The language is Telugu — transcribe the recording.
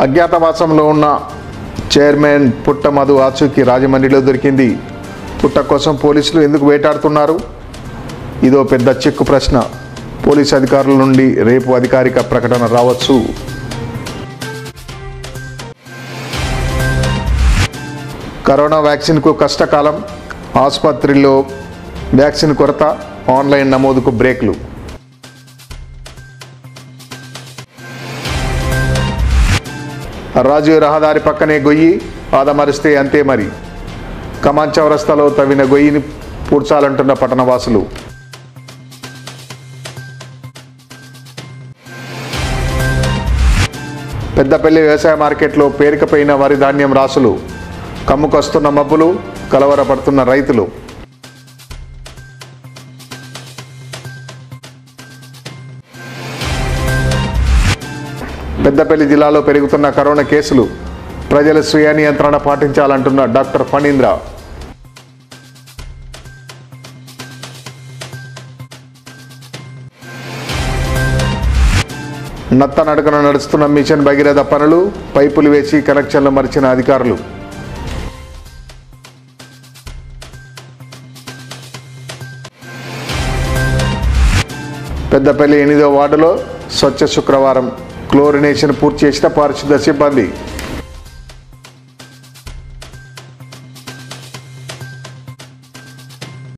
అజ్ఞాతవాసంలో ఉన్న చైర్మన్ పుట్ట మధు ఆచూకీ రాజమండ్రిలో దొరికింది పుట్ట కోసం పోలీసులు ఎందుకు వేటాడుతున్నారు ఇదో పెద్ద చిక్కు ప్రశ్న పోలీసు అధికారుల నుండి రేపు అధికారిక ప్రకటన రావచ్చు కరోనా వ్యాక్సిన్కు కష్టకాలం ఆసుపత్రిలో వ్యాక్సిన్ కొరత ఆన్లైన్ నమోదుకు బ్రేక్లు రాజు రహదారి పక్కనే గొయ్యి ఆదమరిస్తే అంతే మరి కమాన్ చౌరస్తాలో తవ్విన గొయ్యిని పూడ్చాలంటున్న పట్టణవాసులు పెద్దపల్లి వ్యవసాయ మార్కెట్లో పేరుకపోయిన వరి ధాన్యం రాసులు కమ్ముకొస్తున్న మబ్బులు కలవరపడుతున్న రైతులు పెద్దపల్లి జిల్లాలో పెరుగుతున్న కరోనా కేసులు ప్రజల స్వీయ నియంత్రణ పాటించాలంటున్న డాక్టర్ ఫణీంద్ర నత్త నడకన నడుస్తున్న మిషన్ భగీరథ పనులు పైపులు వేసి కనెక్షన్లు మరిచిన అధికారులు పెద్దపల్లి ఎనిమిదో వార్డులో స్వచ్ఛ శుక్రవారం క్లోరినేషన్ పూర్తి చేసిన పారిశుద్ధ సిబ్బంది